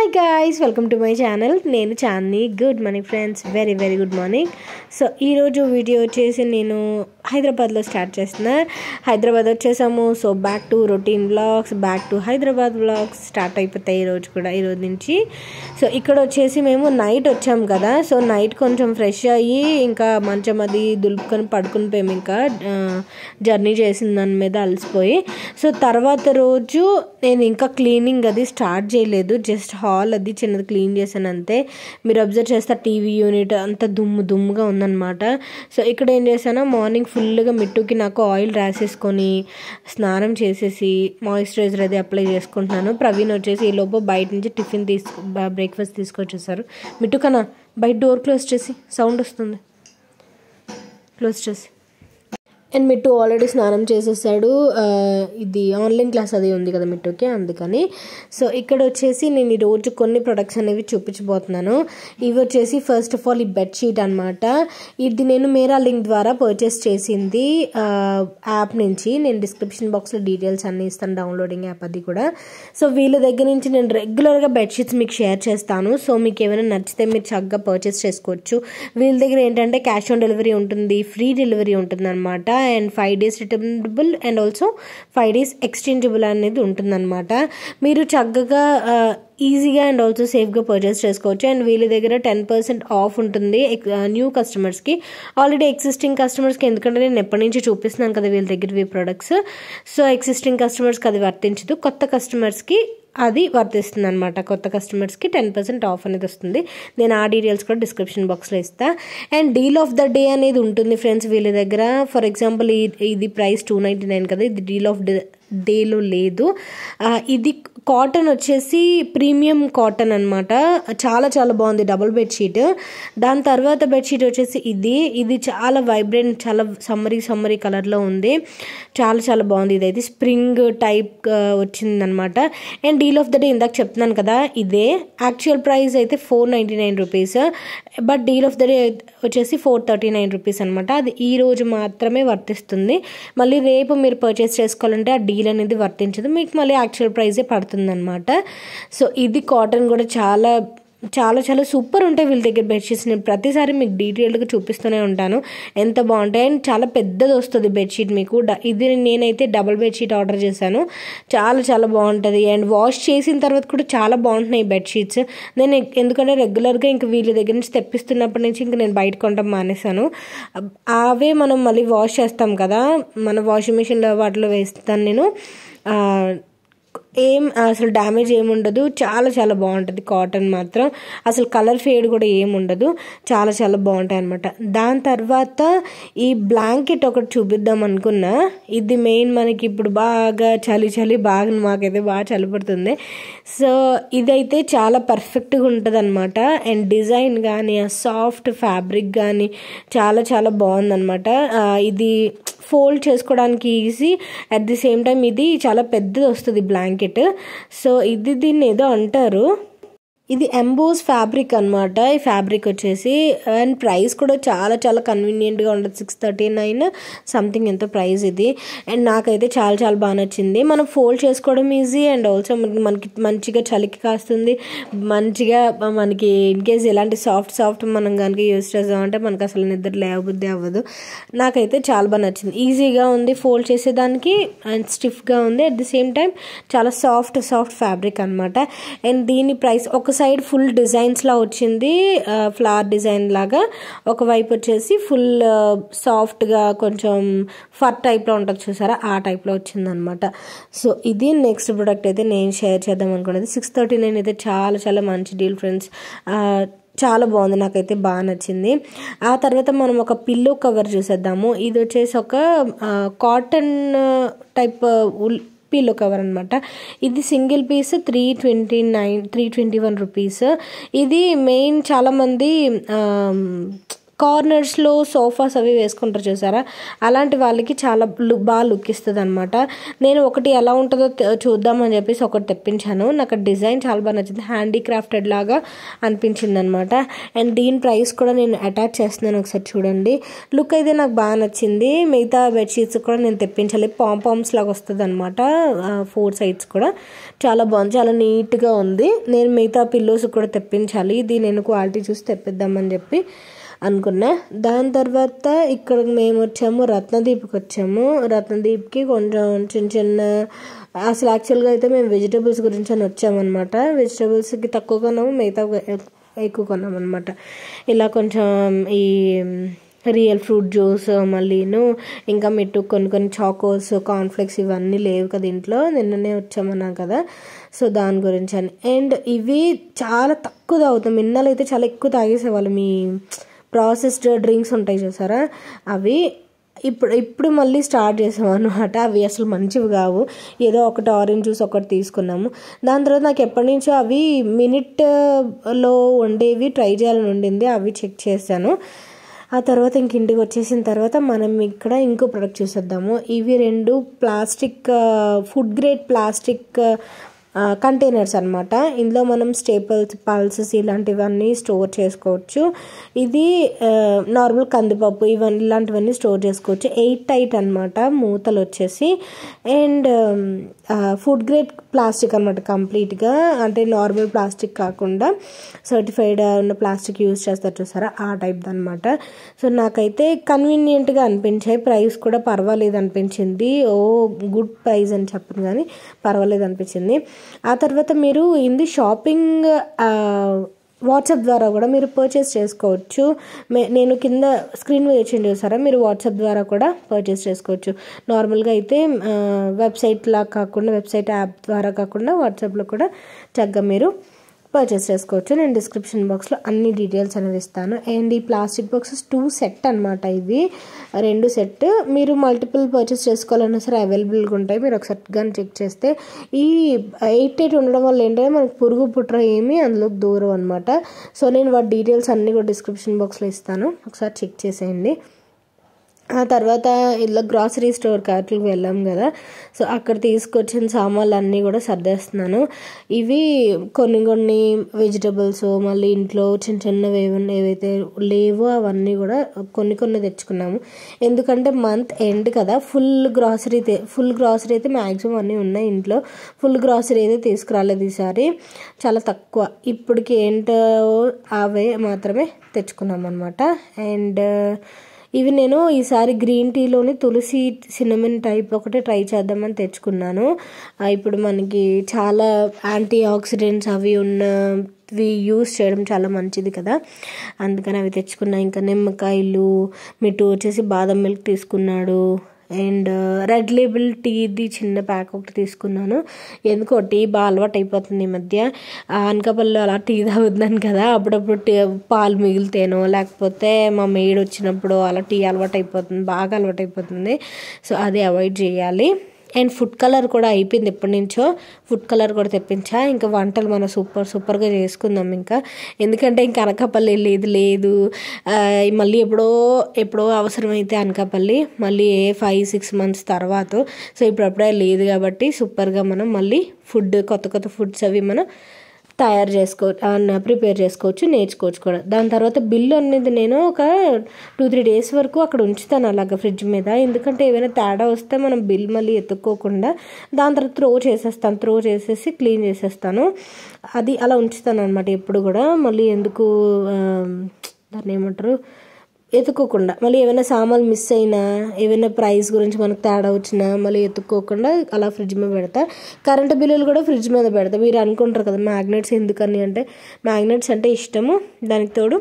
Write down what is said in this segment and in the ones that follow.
hi guys welcome to my channel నేను Chandini good morning friends very very good morning so ఈరోజు video వచ్చేసి నేను హైదరాబాద్లో స్టార్ట్ చేస్తున్నా హైదరాబాద్ వచ్చేసాము so back to routine vlogs back to Hyderabad vlogs start అయిపోతాయి ఈరోజు కూడా ఈరోజు నుంచి సో ఇక్కడ వచ్చేసి మేము నైట్ వచ్చాం కదా సో నైట్ కొంచెం ఫ్రెష్ అయ్యి ఇంకా మంచం అది దులుపుకొని పడుకుని పోయాము ఇంకా జర్నీ చేసిన దాని మీద అలసిపోయి సో తర్వాత రోజు నేను ఇంకా క్లీనింగ్ అది స్టార్ట్ చేయలేదు జస్ట్ హాల్ అది చిన్నది క్లీన్ చేశాను అంతే మీరు అబ్జర్వ్ చేస్తే టీవీ యూనిట్ అంతా దుమ్ము దుమ్ముగా ఉందన్నమాట సో ఇక్కడ ఏం చేశాను మార్నింగ్ ఫుల్గా మిట్టుకి నాకు ఆయిల్ రాసేసుకొని స్నానం చేసేసి మాయిశ్చరైజర్ అది అప్లై చేసుకుంటున్నాను ప్రవీణ్ వచ్చేసి ఈ లోపు బయట నుంచి టిఫిన్ తీసుకు బ్రేక్ఫాస్ట్ తీసుకొచ్చేసారు మిట్టుకనా బయట డోర్ క్లోజ్ చేసి సౌండ్ వస్తుంది క్లోజ్ చేసి అండ్ మిట్టు ఆల్రెడీ స్నానం చేసేసాడు ఇది ఆన్లైన్ క్లాస్ అది ఉంది కదా మిట్టుకి అందుకని సో ఇక్కడ వచ్చేసి నేను ఈరోజు కొన్ని ప్రొడక్ట్స్ అనేవి చూపించబోతున్నాను ఇవి వచ్చేసి ఫస్ట్ ఆఫ్ ఆల్ ఈ బెడ్షీట్ అనమాట ఇది నేను మేరా లింక్ ద్వారా పర్చేస్ చేసింది యాప్ నుంచి నేను డిస్క్రిప్షన్ బాక్స్లో డీటెయిల్స్ అన్నీ ఇస్తాను డౌన్లోడింగ్ యాప్ అది కూడా సో వీళ్ళ దగ్గర నుంచి నేను రెగ్యులర్గా బెడ్షీట్స్ మీకు షేర్ చేస్తాను సో మీకు ఏమైనా నచ్చితే మీరు చక్కగా పర్చేస్ చేసుకోవచ్చు వీళ్ళ దగ్గర ఏంటంటే క్యాష్ ఆన్ డెలివరీ ఉంటుంది ఫ్రీ డెలివరీ ఉంటుంది అనమాట and five days returnable and also five days exchangeable అనేది ఉంటుందన్నమాట మీరు చక్కగా ఈజీగా అండ్ ఆల్సో సేఫ్గా పర్చేస్ చేసుకోవచ్చు అండ్ వీళ్ళ దగ్గర టెన్ పర్సెంట్ ఆఫ్ ఉంటుంది న్యూ కస్టమర్స్కి ఆల్రెడీ ఎగ్జిస్టింగ్ కస్టమర్స్కి ఎందుకంటే నేను ఎప్పటి నుంచి చూపిస్తున్నాను కదా వీళ్ళ దగ్గర ప్రొడక్ట్స్ సో ఎగ్జిస్టింగ్ కస్టమర్స్కి అది వర్తించదు కొత్త కస్టమర్స్కి అది వర్తిస్తుంది అనమాట కొత్త కస్టమర్స్కి టెన్ పర్సెంట్ ఆఫ్ అనేది వస్తుంది నేను ఆ డీటెయిల్స్ కూడా డిస్క్రిప్షన్ బాక్స్లో ఇస్తా and deal of the day అనేది ఉంటుంది ఫ్రెండ్స్ వీళ్ళ దగ్గర ఫర్ ఎగ్జాంపుల్ ఇది ప్రైస్ టూ నైంటీ నైన్ కదా ఇది డీల్ ఆఫ్ డేలో లేదు ఇది కాటన్ వచ్చేసి ప్రీమియం కాటన్ అనమాట చాలా చాలా బాగుంది డబుల్ బెడ్షీట్ దాని తర్వాత బెడ్షీట్ వచ్చేసి ఇది ఇది చాలా వైబ్రెంట్ చాలా సమ్మరీ సమ్మరీ కలర్లో ఉంది చాలా చాలా బాగుంది ఇదైతే స్ప్రింగ్ టైప్ వచ్చిందనమాట and deal of the day ఇందాక చెప్తున్నాను కదా ఇదే యాక్చువల్ ప్రైస్ అయితే four ninety nine rupees but deal of the day వచ్చేసి ఫోర్ థర్టీ నైన్ రూపీస్ అనమాట అది ఈ రోజు మాత్రమే వర్తిస్తుంది మళ్ళీ రేపు మీరు పర్చేస్ చేసుకోవాలంటే ఆ డీల్ అనేది వర్తించదు మీకు మళ్ళీ యాక్చువల్ ప్రైజే పడుతుంది అనమాట సో ఇది కాటన్ కూడా చాలా చాలా చాలా సూపర్ ఉంటాయి వీళ్ళ దగ్గర బెడ్షీట్స్ నేను ప్రతిసారి మీకు డీటెయిల్డ్గా చూపిస్తూనే ఉంటాను ఎంత బాగుంటాయి అండ్ చాలా పెద్దది వస్తుంది బెడ్షీట్ మీకు ఇది నేనైతే డబుల్ బెడ్షీట్ ఆర్డర్ చేశాను చాలా చాలా బాగుంటుంది అండ్ వాష్ చేసిన తర్వాత కూడా చాలా బాగుంటున్నాయి బెడ్షీట్స్ నేను ఎందుకంటే రెగ్యులర్గా ఇంక వీళ్ళ దగ్గర నుంచి తెప్పిస్తున్నప్పటి నుంచి ఇంక నేను బయట కొనడం మానేశాను అవే మనం మళ్ళీ వాష్ చేస్తాం కదా మన వాషింగ్ మిషన్లో వాటిలో వేస్తాను నేను ఏం అసలు డ్యామేజ్ ఏముండదు చాలా చాలా బాగుంటుంది కాటన్ మాత్రం అసలు కలర్ ఫేడ్ కూడా ఏముండదు చాలా చాలా బాగుంటాయి అనమాట దాని తర్వాత ఈ బ్లాంకెట్ ఒకటి చూపిద్దాం అనుకున్నా ఇది మెయిన్ మనకి ఇప్పుడు బాగా చలి చలి బాగా మాకైతే బాగా చలి పడుతుంది సో ఇదైతే చాలా పర్ఫెక్ట్గా ఉంటుంది అనమాట అండ్ డిజైన్ కానీ ఆ సాఫ్ట్ ఫ్యాబ్రిక్ కానీ చాలా చాలా బాగుందనమాట ఇది ఫోల్డ్ చేసుకోవడానికి easy at the same time ఇది చాలా పెద్దది వస్తుంది బ్లాంకెట్ సో ఇది దీన్ని ఏదో అంటారు ఇది ఎంబోస్ ఫ్యాబ్రిక్ అనమాట ఈ ఫ్యాబ్రిక్ వచ్చేసి అండ్ ప్రైస్ కూడా చాలా చాలా కన్వీనియంట్గా ఉంటుంది సిక్స్ థర్టీ నైన్ సంథింగ్ ఎంతో ప్రైస్ ఇది అండ్ నాకైతే చాలా చాలా బాగా నచ్చింది మనం ఫోల్డ్ చేసుకోవడం ఈజీ అండ్ ఆల్సో మనకి మంచిగా చలికి కాస్తుంది మంచిగా మనకి ఇన్ కేస్ ఎలాంటి సాఫ్ట్ సాఫ్ట్ మనం కనుక యూస్ చేద్దామంటే మనకు అసలు నిద్ర లేవబుద్ధి అవ్వదు నాకైతే చాలా బాగా నచ్చింది ఈజీగా ఉంది ఫోల్డ్ చేసేదానికి అండ్ స్టిఫ్గా ఉంది అట్ ది సేమ్ టైం చాలా సాఫ్ట్ సాఫ్ట్ ఫ్యాబ్రిక్ అనమాట అండ్ దీని ప్రైస్ ఒక సైడ్ ఫుల్ డిజైన్స్లా వచ్చింది ఫ్లవర్ డిజైన్ లాగా ఒకవైపు వచ్చేసి ఫుల్ సాఫ్ట్గా కొంచెం ఫర్ టైప్లో ఉంటుంది చూసారా ఆ టైప్లో వచ్చిందనమాట సో ఇది నెక్స్ట్ ప్రోడక్ట్ అయితే నేను షేర్ చేద్దాం అనుకున్నది సిక్స్ థర్టీ నైన్ అయితే చాలా చాలా మంచి డీల్ ఫ్రెండ్స్ చాలా బాగుంది నాకైతే బాగా నచ్చింది ఆ తర్వాత మనం ఒక పిల్లో కవర్ చూసేద్దాము ఇది వచ్చేసి ఒక cotton type wool pillow cover అనమాట ఇది single piece three twenty nine three twenty one rupees ఇది మెయిన్ చాలామంది కార్నర్స్లో సోఫాస్ అవి వేసుకుంటారు చూసారా అలాంటి వాళ్ళకి చాలా లుక్ బాగా లుక్ ఇస్తుంది అనమాట నేను ఒకటి ఎలా ఉంటుందో తె- చూద్దామని చెప్పేసి ఒకటి తెప్పించాను నాకు డిజైన్ చాలా బాగా నచ్చింది హ్యాండీక్రాఫ్టెడ్ లాగా అనిపించింది అనమాట అండ్ దీని ప్రైస్ కూడా నేను అటాచ్ చేస్తున్నాను ఒకసారి చూడండి లుక్ అయితే నాకు బాగా నచ్చింది మిగతా బెడ్షీట్స్ కూడా నేను తెప్పించాలి పాంపామ్స్ లాగా వస్తుంది అనమాట ఫోర్ సైడ్స్ కూడా చాలా బాగుంది చాలా నీట్గా ఉంది నేను మిగతా పిల్లోస్ కూడా తెప్పించాలి ఇది నేను క్వాలిటీ చూసి తెప్పిద్దామని చెప్పి అనుకున్నా దాని తర్వాత ఇక్కడ మేము వచ్చాము రత్నదీప్కి వచ్చాము రత్నదీప్కి కొంచెం చిన్న చిన్న అసలు యాక్చువల్గా అయితే మేము వెజిటేబుల్స్ గురించి అని వచ్చామన్నమాట వెజిటేబుల్స్కి తక్కువ కొన్నాము మిగతా ఎక్కువ కొన్నాం అనమాట ఇలా కొంచెం ఈ రియల్ ఫ్రూట్ జ్యూస్ మళ్ళీను ఇంకా మిట్టు కొన్ని కొన్ని చాకోస్ కార్న్ఫ్లెక్స్ ఇవన్నీ లేవు కదా ఇంట్లో నిన్ననే వచ్చామన్నాం కదా సో దాని గురించి అని అండ్ ఇవి చాలా తక్కువ తాగుతాం మిన్నలు అయితే చాలా ఎక్కువ తాగేసేవాళ్ళం మీ ప్రాసెస్డ్ డ్రింక్స్ ఉంటాయి చూసారా అవి ఇప్పుడు ఇప్పుడు మళ్ళీ స్టార్ట్ చేసాం అనమాట అవి అసలు మంచివి కావు ఏదో ఒకటి ఆరెంజ్ జ్యూస్ ఒకటి తీసుకున్నాము దాని తర్వాత నాకు ఎప్పటి నుంచో అవి మినిట్లో ఉండేవి ట్రై చేయాలని ఉండింది అవి చెక్ చేశాను ఆ తర్వాత ఇంక ఇంటికి వచ్చేసిన తర్వాత మనం ఇక్కడ ఇంకో ప్రొడక్ట్ చూసేద్దాము ఇవి రెండు plastic food grade plastic containers అనమాట ఇందులో మనం స్టేపల్స్ పల్సెస్ ఇలాంటివన్నీ స్టోర్ చేసుకోవచ్చు ఇది నార్మల్ కందిపప్పు ఇవన్నీ ఇలాంటివన్నీ స్టోర్ చేసుకోవచ్చు ఎయిట్ టైట్ అనమాట మూతలు వచ్చేసి అండ్ ఫుడ్ గ్రేడ్ ప్లాస్టిక్ అనమాట కంప్లీట్గా అంటే నార్మల్ ప్లాస్టిక్ కాకుండా సర్టిఫైడ్ ఉన్న ప్లాస్టిక్ యూజ్ చేస్తారు చూసారా ఆ టైప్ అనమాట సో నాకైతే కన్వీనియంట్గా అనిపించాయి ప్రైస్ కూడా పర్వాలేదు అనిపించింది ఓ గుడ్ ప్రైస్ అని చెప్పను కానీ పర్వాలేదు అనిపించింది ఆ తర్వాత మీరు ఇంది షాపింగ్ వాట్సాప్ ద్వారా కూడా మీరు పర్చేస్ చేసుకోవచ్చు మే- నేను కింద స్క్రీన్ మీద వచ్చింది చూసారా మీరు వాట్సాప్ ద్వారా కూడా పర్చేస్ చేసుకోవచ్చు నార్మల్గా అయితే వెబ్సైట్ లా కాకుండా వెబ్సైట్ యాప్ ద్వారా కాకుండా వాట్సాప్లో కూడా చక్కగా మీరు పర్చేస్ చేసుకోవచ్చు నేను డిస్క్రిప్షన్ బాక్స్లో అన్ని డీటెయిల్స్ అనేవి ఇస్తాను అండ్ ఈ ప్లాస్టిక్ బాక్సెస్ టూ సెట్ అనమాట ఇవి రెండు సెట్ మీరు మల్టిపుల్ పర్చేస్ చేసుకోవాలన్నా సరే అవైలబుల్గా ఉంటాయి మీరు ఒకసారి కానీ చెక్ చేస్తే ఈ ఎయిట్ ఎయిట్ ఉండడం వల్ల ఏంటంటే మనకు పురుగు పుట్ర ఏమి అందులోకి దూరం అనమాట సో నేను వాటి డీటెయిల్స్ అన్నీ కూడా డిస్క్రిప్షన్ బాక్స్లో ఇస్తాను ఒకసారి చెక్ చేసేయండి ఆ తర్వాత ఇలా గ్రాసరీ స్టోర్ కార్ట్కి వెళ్ళాం కదా సో అక్కడ తీసుకొచ్చిన సామాన్లు అన్నీ కూడా సర్దేస్తున్నాను ఇవి కొన్ని కొన్ని వెజిటబుల్స్ మళ్ళీ ఇంట్లో చిన్న చిన్నవి ఏమన్నా ఏవైతే లేవో అవన్నీ కూడా కొన్ని కొన్ని తెచ్చుకున్నాము ఎందుకంటే మంత్ ఎండ్ కదా ఫుల్ గ్రాసరీ ఫుల్ గ్రాసరీ అయితే మ్యాక్సిమం అన్నీ ఉన్నాయి ఇంట్లో ఫుల్ గ్రాసరీ అయితే తీసుకురాలేదు ఈసారి చాలా తక్కువ ఇప్పటికి ఏంటో అవే మాత్రమే తెచ్చుకున్నాం అనమాట అండ్ ఇవి నేను ఈసారి గ్రీన్ టీలోని తులసి సినమన్ టైప్ ఒకటి ట్రై చేద్దామని తెచ్చుకున్నాను ఆ, ఇప్పుడు మనకి చాలా యాంటీ ఆక్సిడెంట్స్ అవి ఉన్నవి యూస్ చేయడం చాలా మంచిది కదా అందుకని అవి తెచ్చుకున్నా ఇంకా నిమ్మకాయలు మిట్టు వచ్చేసి బాదం మిల్క్ తీసుకున్నాడు అండ్ రెడ్ లేబుల్ టీది చిన్న ప్యాక్ ఒకటి తీసుకున్నాను ఎందుకో టీ బాగా అలవాటు అయిపోతుంది ఈ మధ్య ఆ అనకాపల్లిలో అలా టీ తాగుతున్నాను కదా అప్పుడప్పుడు టీ పాలు మిగిలితేనో లేకపోతే మా మేడ్ వచ్చినప్పుడు అలా టీ అలవాటు అయిపోతుంది బాగా అలవాటు అయిపోతుంది సో అది అవాయిడ్ చేయాలి అండ్ ఫుడ్ కలర్ కూడా అయిపోయింది ఎప్పటి నుంచో ఫుడ్ కలర్ కూడా తెప్పించా ఇంకా వంటలు మనం సూపర్ సూపర్గా చేసుకుందాం ఇంకా ఎందుకంటే ఇంకా అనకాపల్లి లేదు లేదు ఆ, మళ్ళీ ఎప్పుడో ఎప్పుడో అవసరమైతే అనకాపల్లి మళ్ళీ ఏ ఫైవ్ సిక్స్ మంత్స్ తర్వాత సో ఇప్పుడు అప్పుడే లేదు కాబట్టి సూపర్గా మనం మళ్ళీ ఫుడ్ కొత్త కొత్త ఫుడ్స్ అవి మనం తయారు చేసుకో ప్రిపేర్ చేసుకోవచ్చు నేర్చుకోవచ్చు కూడా దాని తర్వాత బిల్లు అనేది నేను ఒక టూ త్రీ డేస్ వరకు అక్కడ ఉంచుతాను అలాగ ఫ్రిడ్జ్ మీద ఎందుకంటే ఏమైనా తేడా వస్తే మనం బిల్ మళ్ళీ ఎత్తుక్కోకుండా దాని తర్వాత త్రో చేసేస్తాను త్రో చేసేసి క్లీన్ చేసేస్తాను అది అలా ఉంచుతాను అనమాట ఎప్పుడు కూడా మళ్ళీ ఎందుకు ఆ, దాన్ని ఏమంటారు ఎత్తుకోకుండా మళ్ళీ ఏమైనా సామాన్లు మిస్ అయినా ఏమైనా ప్రైస్ గురించి మనకు తేడా వచ్చినా మళ్ళీ ఎత్తుక్కోకుండా అలా ఫ్రిడ్జ్ మీద పెడతా కరెంటు బిల్లులు కూడా ఫ్రిడ్జ్ మీద పెడతా మీరు అనుకుంటారు కదా మ్యాగ్నెట్స్ ఎందుకని అంటే మ్యాగ్నెట్స్ అంటే ఇష్టము దానికి తోడు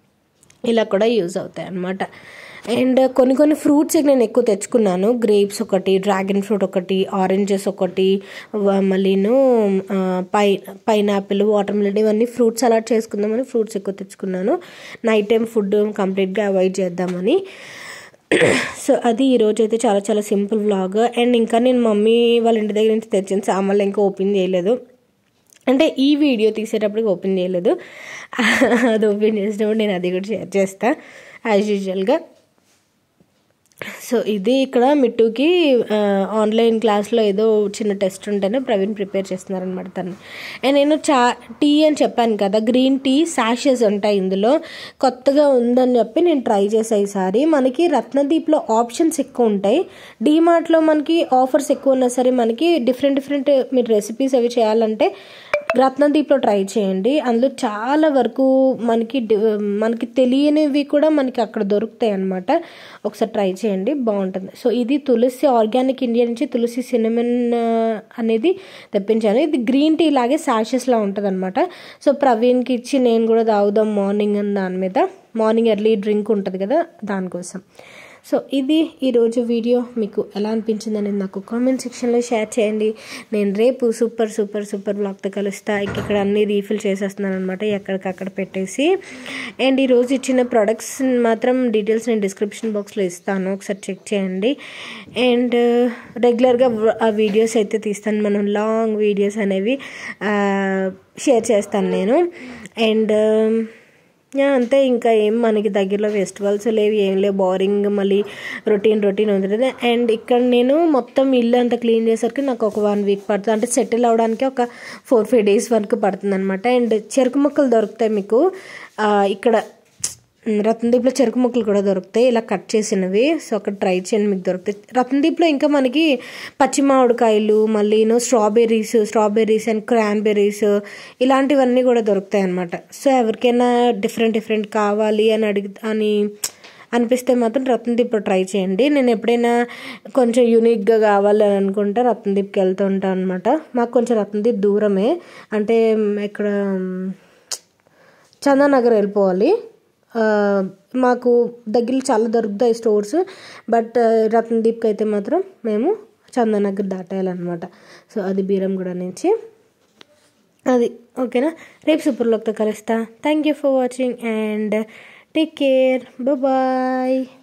ఇలా కూడా యూజ్ అవుతాయి అన్నమాట అండ్ కొన్ని కొన్ని ఫ్రూట్స్ నేను ఎక్కువ తెచ్చుకున్నాను గ్రేప్స్ ఒకటి డ్రాగన్ ఫ్రూట్ ఒకటి ఆరెంజెస్ ఒకటి వ- మళ్ళీను ఆ, పై పైనాపిల్ వాటర్ మిలన్ ఇవన్నీ ఫ్రూట్స్ అలాట్ చేసుకుందామని ఫ్రూట్స్ ఎక్కువ తెచ్చుకున్నాను నైట్ టైం ఫుడ్ కంప్లీట్గా అవాయిడ్ చేద్దామని సో అది ఈరోజు అయితే చాలా చాలా సింపుల్ వ్లాగ్ అండ్ ఇంకా నేను మమ్మీ వాళ్ళ ఇంటి దగ్గర నుంచి తెచ్చిన సామాన్లు ఇంకా ఓపెన్ చేయలేదు అంటే ఈ వీడియో తీసేటప్పటికి ఓపెన్ చేయలేదు అది ఓపెన్ చేసినప్పుడు నేను అది కూడా షేర్ చేస్తా యాజ్ యూజువల్గా సో ఇది ఇక్కడ మిట్టుకి ఆ, ఆన్లైన్ క్లాస్లో ఏదో చిన్న టెస్ట్ ఉంటేనే ప్రవీణ్ ప్రిపేర్ చేస్తున్నారనమాట తను అండ్ నేను చా టీ అని చెప్పాను కదా గ్రీన్ టీ సాషెస్ ఉంటాయి ఇందులో కొత్తగా ఉందని చెప్పి నేను ట్రై చేసాను ఈసారి మనకి రత్నదీప్లో ఆప్షన్స్ ఎక్కువ ఉంటాయి డీమార్ట్లో మనకి ఆఫర్స్ ఎక్కువ ఉన్నా సరే మనకి డిఫరెంట్ డిఫరెంట్ మీరు రెసిపీస్ అవి చేయాలంటే రత్నదీప్లో ట్రై చేయండి అందులో చాలా వరకు మనకి డి- మనకి తెలియనివి కూడా మనకి అక్కడ దొరుకుతాయి అన్నమాట ఒకసారి ట్రై చేయండి బాగుంటుంది సో ఇది తులసి ఆర్గానిక్ ఇండియా నుంచి తులసి సినిమన్ అనేది తెప్పించాను ఇది గ్రీన్ టీ లాగే సాషెస్లా ఉంటుంది అనమాట సో ప్రవీణ్కి ఇచ్చి నేను కూడా తాగుదాం మార్నింగ్ అని దాని మీద మార్నింగ్ ఎర్లీ డ్రింక్ ఉంటుంది కదా దానికోసం సో ఇది ఈరోజు వీడియో మీకు ఎలా అనిపించింది అనేది నాకు కామెంట్ సెక్షన్లో షేర్ చేయండి నేను రేపు సూపర్ సూపర్ సూపర్ బ్లాగ్తో కలుస్తా ఇక్కడ అన్ని రీఫిల్ చేసేస్తున్నాను అనమాట ఎక్కడికక్కడ పెట్టేసి అండ్ ఈరోజు ఇచ్చిన ప్రొడక్ట్స్ మాత్రం డీటెయిల్స్ నేను డిస్క్రిప్షన్ బాక్స్లో ఇస్తాను ఒకసారి చెక్ చేయండి అండ్ రెగ్యులర్గా ఆ వీడియోస్ అయితే తీస్తాను మనం లాంగ్ వీడియోస్ అనేవి షేర్ చేస్తాను నేను అండ్ యా, అంతే ఇంకా ఏం మనకి దగ్గరలో ఫెస్టివల్స్ లేవు ఏం లేవు బోరింగ్ మళ్ళీ రొటీన్ రొటీన్ ఉంటుంది అండ్ ఇక్కడ నేను మొత్తం ఇల్లు అంతా క్లీన్ చేసరికి నాకు ఒక వన్ వీక్ పడుతుంది అంటే సెటిల్ అవడానికి ఒక ఫోర్ ఫైవ్ డేస్ వరకు పడుతుంది అనమాట అండ్ చెరుకు ముక్కలు దొరుకుతాయి మీకు ఆ, ఇక్కడ రత్నదీప్లో చెరుకు ముక్కలు కూడా దొరుకుతాయి ఇలా కట్ చేసినవి సో అక్కడ ట్రై చేయండి మీకు దొరుకుతాయి రత్నదీప్లో ఇంకా మనకి పచ్చి మామిడికాయలు మళ్ళీను స్ట్రాబెర్రీస్ స్ట్రాబెర్రీస్ అండ్ క్రాన్బెర్రీస్ ఇలాంటివన్నీ కూడా దొరుకుతాయి అనమాట సో ఎవరికైనా డిఫరెంట్ డిఫరెంట్ కావాలి అని అడిగి అని అనిపిస్తే మాత్రం రత్నదీప్లో ట్రై చేయండి నేను ఎప్పుడైనా కొంచెం యూనిక్గా కావాలి అని అనుకుంటే రత్నదీప్కి వెళ్తూ ఉంటాను అనమాట మాకు కొంచెం రత్నదీప్ దూరమే అంటే ఇక్కడ చందానగర్ వెళ్ళిపోవాలి ఆ, మాకు దగ్గర చాలా దొరుకుతాయి స్టోర్స్ బట్ రత్నదీప్కి అయితే మాత్రం మేము చందానగర్ దాటేయాలన్నమాట సో అది బీరంగూడ నుంచి అది ఓకేనా రేపు సూపర్ లోక్తో కలుస్తా thank you for watching and take care bye